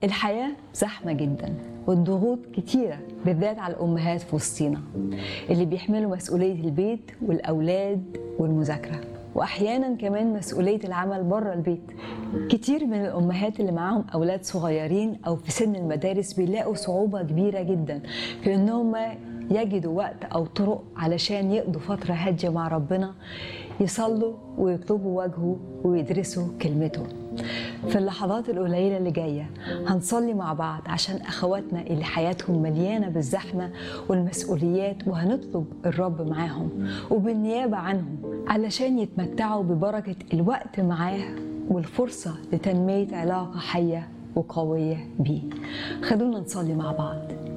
الحياة زحمة جدا والضغوط كتيرة بالذات على الأمهات في وسطينا اللي بيحملوا مسؤولية البيت والأولاد والمذاكرة وأحيانا كمان مسؤولية العمل بره البيت كتير من الأمهات اللي معاهم أولاد صغيرين أو في سن المدارس بيلاقوا صعوبة كبيرة جدا في إنهم يجدوا وقت أو طرق علشان يقضوا فترة هادية مع ربنا يصلوا ويطلبوا وجهه ويدرسوا كلمته في اللحظات القليلة اللي جاية هنصلي مع بعض عشان أخواتنا اللي حياتهم مليانة بالزحمة والمسؤوليات وهنطلب الرب معاهم وبالنيابة عنهم علشان يتمتعوا ببركة الوقت معاه والفرصة لتنمية علاقة حية وقوية بيه خلونا نصلي مع بعض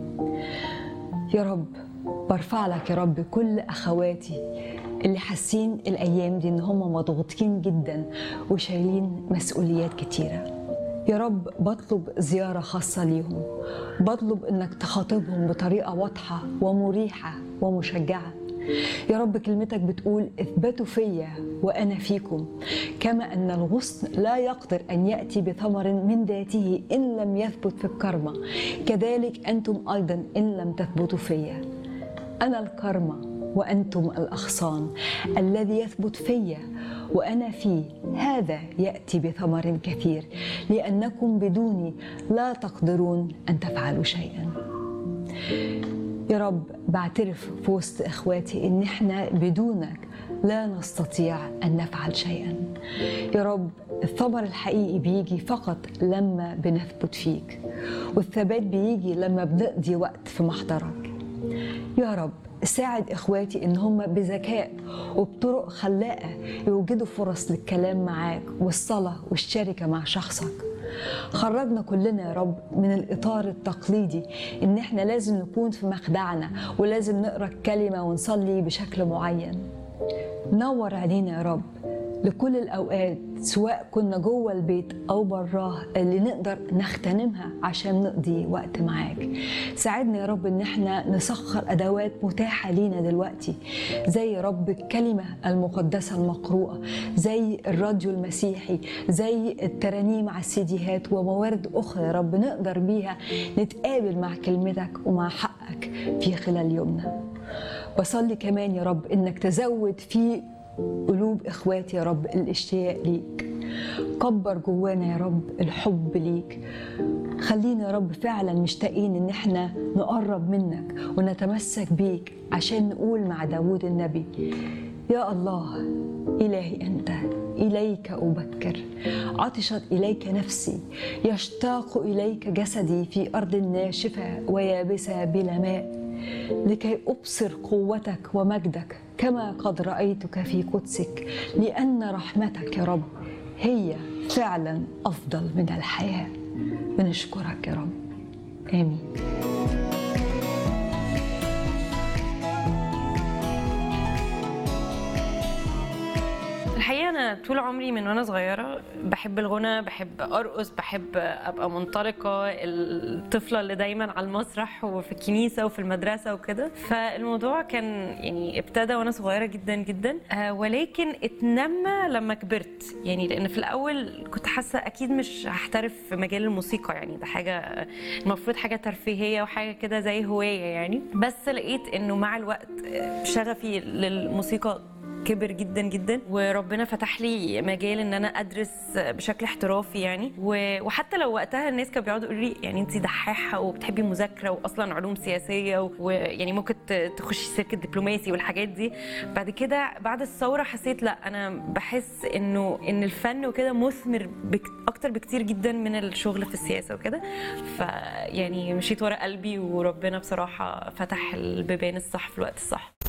يا رب برفع لك يا رب كل اخواتي اللي حاسين الايام دي ان هم مضغوطين جدا وشايلين مسؤوليات كتيره يا رب بطلب زياره خاصه ليهم بطلب انك تخاطبهم بطريقه واضحه ومريحه ومشجعه يا رب كلمتك بتقول اثبتوا فيا وانا فيكم كما ان الغصن لا يقدر ان ياتي بثمر من ذاته ان لم يثبت في الكرمه كذلك انتم ايضا ان لم تثبتوا فيا انا الكرمه وانتم الاغصان الذي يثبت فيا وانا فيه هذا ياتي بثمر كثير لانكم بدوني لا تقدرون ان تفعلوا شيئا يا رب بعترف في وسط اخواتي ان احنا بدونك لا نستطيع ان نفعل شيئا يا رب الثمر الحقيقي بيجي فقط لما بنثبت فيك والثبات بيجي لما بنقضي وقت في محضرك يا رب ساعد اخواتي ان هم بذكاء وبطرق خلاقه يوجدوا فرص للكلام معاك والصلاه والشركه مع شخصك خرجنا كلنا يا رب من الاطار التقليدي ان احنا لازم نكون في مخدعنا ولازم نقرا الكلمه ونصلي بشكل معين نور علينا يا رب لكل الاوقات سواء كنا جوه البيت او براه اللي نقدر نغتنمها عشان نقضي وقت معاك ساعدنا يا رب ان احنا نسخر ادوات متاحه لينا دلوقتي زي يا رب الكلمه المقدسه المقروءه زي الراديو المسيحي زي الترانيم على السيديهات وموارد اخرى يا رب نقدر بيها نتقابل مع كلمتك ومع حقك في خلال يومنا بصلي كمان يا رب انك تزود في قلوب اخواتي يا رب الاشتياق ليك كبر جوانا يا رب الحب ليك خلينا يا رب فعلا مشتاقين ان احنا نقرب منك ونتمسك بيك عشان نقول مع داود النبي يا الله إلهي أنت إليك أبكر عطشت إليك نفسي يشتاق إليك جسدي في أرض ناشفة ويابسة بلا ماء لكي أبصر قوتك ومجدك كما قد رأيتك في قدسك لأن رحمتك يا رب هي فعلا أفضل من الحياة بنشكرك يا رب آمين الحقيقه انا طول عمري من وانا صغيره بحب الغنى بحب ارقص بحب ابقى منطلقه الطفله اللي دايما على المسرح وفي الكنيسه وفي المدرسه وكده فالموضوع كان يعني ابتدى وانا صغيره جدا جدا آه ولكن اتنمى لما كبرت يعني لان في الاول كنت حاسه اكيد مش هحترف في مجال الموسيقى يعني ده حاجه المفروض حاجه ترفيهيه وحاجه كده زي هوايه يعني بس لقيت انه مع الوقت شغفي للموسيقى كبر جدا جدا وربنا فتح لي مجال ان انا ادرس بشكل احترافي يعني وحتى لو وقتها الناس كانوا بيقعدوا يقولوا لي يعني انت دحاحه وبتحبي المذاكره واصلا علوم سياسيه ويعني ممكن تخشي سلك دبلوماسي والحاجات دي بعد كده بعد الثوره حسيت لا انا بحس انه ان الفن وكده مثمر بك اكتر بكتير جدا من الشغل في السياسه وكده فيعني مشيت ورا قلبي وربنا بصراحه فتح البيبان الصح في الوقت الصح